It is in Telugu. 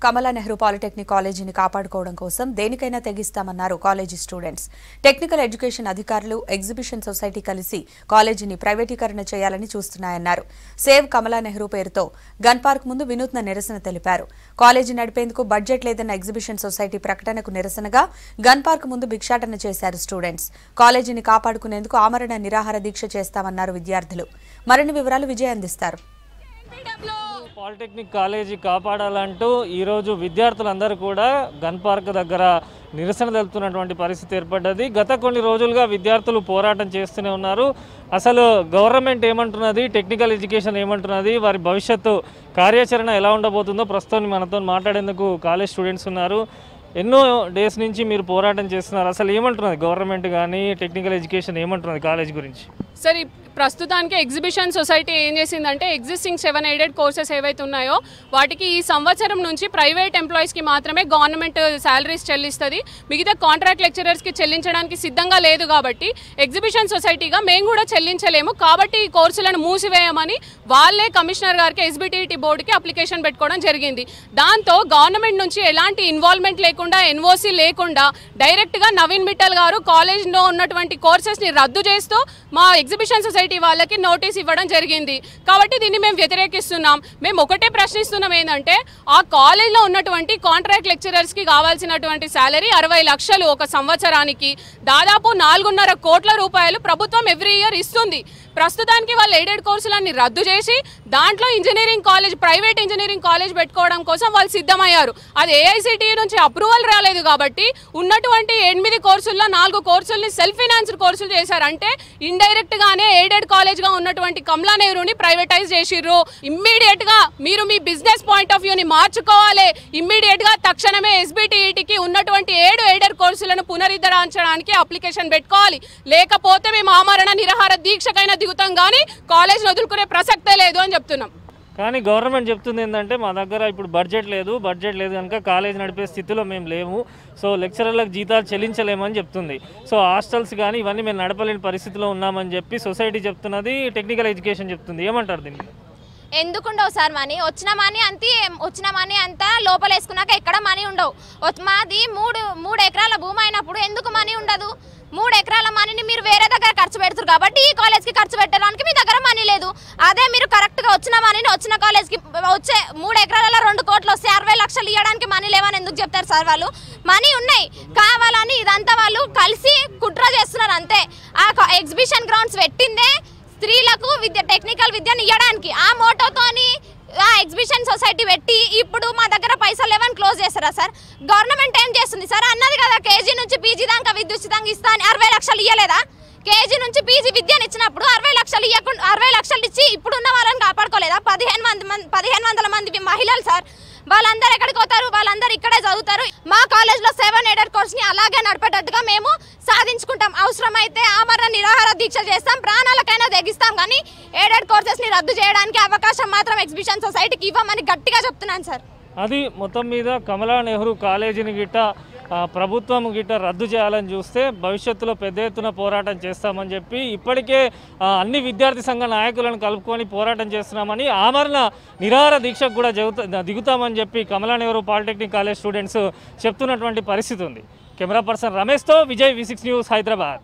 కమలా నెహ్రూ పాలిటెక్నిక్ కాలేజీని కాపాడుకోవడం కోసం దేనికైనా తెగిస్తామన్నారు కాలేజీ స్టూడెంట్స్ టెక్నికల్ ఎడ్యుకేషన్ అధికారులు ఎగ్జిబిషన్ సొసైటీ కలిసి కాలేజీని ప్రైవేటీకరణ చేయాలని చూస్తున్నాయన్నారు సేవ్ కమలా నెహ్రూ పేరుతో గన్ పార్క్ ముందు వినూత్న నిరసన తెలిపారు కాలేజీ నడిపేందుకు బడ్జెట్ లేదన్న ఎగ్జిబిషన్ సొసైటీ ప్రకటనకు నిరసనగా గన్ పార్క్ ముందు భిక్షాటన చేశారు స్టూడెంట్స్ కాలేజీని కాపాడుకునేందుకు ఆమరణ నిరాహార దీక్ష చేస్తామన్నారు విద్యార్థులు మరిన్ని వివరాలు విజయ్ అందిస్తారు పాలిటెక్నిక్ కాలేజీ కాపాడాలంటూ ఈరోజు విద్యార్థులందరూ కూడా గన్ పార్క్ దగ్గర నిరసన తెలుపుతున్నటువంటి పరిస్థితి ఏర్పడ్డది గత కొన్ని రోజులుగా విద్యార్థులు పోరాటం చేస్తూనే ఉన్నారు అసలు గవర్నమెంట్ ఏమంటున్నది టెక్నికల్ ఎడ్యుకేషన్ ఏమంటున్నది వారి భవిష్యత్తు కార్యాచరణ ఎలా ఉండబోతుందో ప్రస్తుతం మనతో మాట్లాడేందుకు కాలేజ్ స్టూడెంట్స్ ఉన్నారు ఎన్నో డేస్ నుంచి మీరు పోరాటం చేస్తున్నారు అసలు ఏమంటున్నది గవర్నమెంట్ కానీ టెక్నికల్ ఎడ్యుకేషన్ ఏమంటున్నది కాలేజ్ గురించి సార్ ఈ ప్రస్తుతానికి ఎగ్జిబిషన్ సొసైటీ ఏం చేసిందంటే ఎగ్జిస్టింగ్ సెవెన్ ఎయిడెడ్ కోర్సెస్ ఏవైతే ఉన్నాయో వాటికి ఈ సంవత్సరం నుంచి ప్రైవేట్ ఎంప్లాయీస్కి మాత్రమే గవర్నమెంట్ శాలరీస్ చెల్లిస్తుంది మిగతా కాంట్రాక్ట్ లెక్చరర్స్కి చెల్లించడానికి సిద్ధంగా లేదు కాబట్టి ఎగ్జిబిషన్ సొసైటీగా మేము కూడా చెల్లించలేము కాబట్టి ఈ కోర్సులను మూసివేయమని వాళ్ళే కమిషనర్ గారికి ఎస్బిటిటి బోర్డుకి అప్లికేషన్ పెట్టుకోవడం జరిగింది దాంతో గవర్నమెంట్ నుంచి ఎలాంటి ఇన్వాల్వ్మెంట్ లేకుండా ఎన్ఓసి లేకుండా డైరెక్ట్గా నవీన్ మిట్టల్ గారు కాలేజ్లో ఉన్నటువంటి కోర్సెస్ని రద్దు చేస్తూ మా ఎగ్జిబిషన్ సొసైటీ వాళ్ళకి నోటీస్ ఇవ్వడం జరిగింది కాబట్టి దీన్ని మేము వ్యతిరేకిస్తున్నాం మేము ఒకటే ప్రశ్నిస్తున్నాం ఏంటంటే ఆ కాలేజ్లో ఉన్నటువంటి కాంట్రాక్ట్ లెక్చరర్స్కి కావాల్సినటువంటి శాలరీ అరవై లక్షలు ఒక సంవత్సరానికి దాదాపు నాలుగున్నర కోట్ల రూపాయలు ప్రభుత్వం ఎవ్రీ ఇయర్ ఇస్తుంది ప్రస్తుతానికి వాళ్ళు ఎయిడెడ్ కోర్సులన్నీ రద్దు చేసి దాంట్లో engineering college private engineering college పెట్టుకోవడం కోసం వాళ్ళు సిద్ధమయ్యారు అది ఏఐసిటి నుంచి అప్రూవల్ రాలేదు కాబట్టి ఉన్నటువంటి ఎనిమిది కోర్సుల్లో నాలుగు కోర్సుల్ని సెల్ఫ్ ఫినాన్స్డ్ కోర్సులు చేశారు అంటే ఇండైరెక్ట్ గానే ఎయిడెడ్ కాలేజ్ గా ఉన్నటువంటి కమలా నెహ్రూని ప్రైవేటైజ్ చేసిర్రు ఇమ్మీడియట్ గా మీరు మీ బిజినెస్ పాయింట్ ఆఫ్ వ్యూని మార్చుకోవాలి ఇమ్మీడియట్ గా తక్షణమే ఎస్బిటిఈటికి ఉన్నటువంటి ఏడు ఎయిడెడ్ కోర్సులను పునరుద్ధరించడానికి అప్లికేషన్ పెట్టుకోవాలి లేకపోతే మేము ఆమరణ నిరాహార దీక్షకైనా దిగుతాం కానీ కాలేజ్ వదులుకునే ప్రసక్తే లేదు అని చెప్తున్నాం కానీ గవర్నమెంట్ చెప్తుంది ఏంటంటే మా దగ్గర ఇప్పుడు బడ్జెట్ లేదు బడ్జెట్ లేదు కనుక కాలేజ్ నడిపే స్థితిలో మేము లేము సో లెక్చరర్లకు జీతాలు చెల్లించలేమని చెప్తుంది సో హాస్టల్స్ కానీ ఇవన్నీ మేము నడపలేని పరిస్థితిలో ఉన్నామని చెప్పి సొసైటీ చెప్తున్నది టెక్నికల్ ఎడ్యుకేషన్ చెప్తుంది ఏమంటారు దీన్ని ఎందుకుండవు సార్ మనీ వచ్చిన మనీ అంతే వచ్చిన మనీ అంతా లోపలేసుకున్నాక ఎక్కడ మనీ ఉండవు వచ్- మాది మూడు మూడు ఎకరాల భూమి అయినప్పుడు ఎందుకు మనీ ఉండదు మూడు ఎకరాల మనీని మీరు వేరే దగ్గర ఖర్చు పెడుతున్నారు కాబట్టి ఈ కాలేజ్కి ఖర్చు పెట్టడానికి మీ దగ్గర మనీ లేదు అదే మీరు కరెక్ట్గా వచ్చిన మనీని వచ్చిన కాలేజ్కి వచ్చే మూడు ఎకరాలలో రెండు కోట్లు వస్తే అరవై లక్షలు ఇవ్వడానికి మనీ లేవని ఎందుకు చెప్తారు సార్ వాళ్ళు మనీ ఉన్నాయి కావాలని ఇదంతా వాళ్ళు కలిసి కుట్ర చేస్తున్నారు అంతే ఆ ఎగ్జిబిషన్ గ్రౌండ్స్ పెట్టిందే స్త్రీలకు విద్య టెక్నికల్ విద్యను ఇవ్వడానికి ఆ మోటోతోని ఆ ఎగ్జిబిషన్ సొసైటీ పెట్టి ఇప్పుడు మా దగ్గర పైసలు లేవని క్లోజ్ చేస్తారా సార్ గవర్నమెంట్ ఏం చేస్తుంది సార్ అన్నది కదా కేజీ నుంచి పీజీ దాకా విద్యుత్ ఉచితంగా ఇస్తా అని అరవై లక్షలు ఇవ్వలేదా కేజీ నుంచి పీజీ విద్యను ఇచ్చినప్పుడు అరవై లక్షలు ఇవ్వకుండా అరవై లక్షలు ఇచ్చి ఇప్పుడు ఉన్న వాళ్ళని కాపాడుకోలేదా పదిహేను మంది మంది పదిహేను వందల మంది మహిళలు సార్ వాళ్ళందరూ ఎక్కడికి పోతారు వాళ్ళందరూ ఇక్కడే చదువుతారు మా కాలేజ్లో సెవెన్ ఎయిడెడ్ కోర్స్ని అలాగే నడిపేటట్టుగా మేము సాధించుకుంటాం అవసరమైతే ఆమరణ నిరాహార దీక్ష చేస్తాం ప్రాణాలకైనా తెగిస్తాం కానీ ఎయిడెడ్ కోర్సెస్ని రద్దు చేయడానికి అవకాశం మాత్రం ఎగ్జిబిషన్ సొసైటీకి ఇవ్వమని గట్టిగా చెప్తున్నాను సార్ అది మొత్తం మీద కమలా నెహ్రూ కాలేజీని గిట్ట ఆ, ప్రభుత్వం గిట్ట రద్దు చేయాలని చూస్తే భవిష్యత్తులో పెద్ద ఎత్తున పోరాటం చేస్తామని చెప్పి ఇప్పటికే ఆ, అన్ని విద్యార్థి సంఘ నాయకులను కలుపుకొని పోరాటం చేస్తున్నామని ఆమరణ నిరాహార దీక్షకు కూడా జగుతా దిగుతామని చెప్పి Kamala Nehru polytechnic college students చెప్తున్నటువంటి పరిస్థితి ఉంది కెమెరా పర్సన్ రమేష్తో Vijay V six news Hyderabad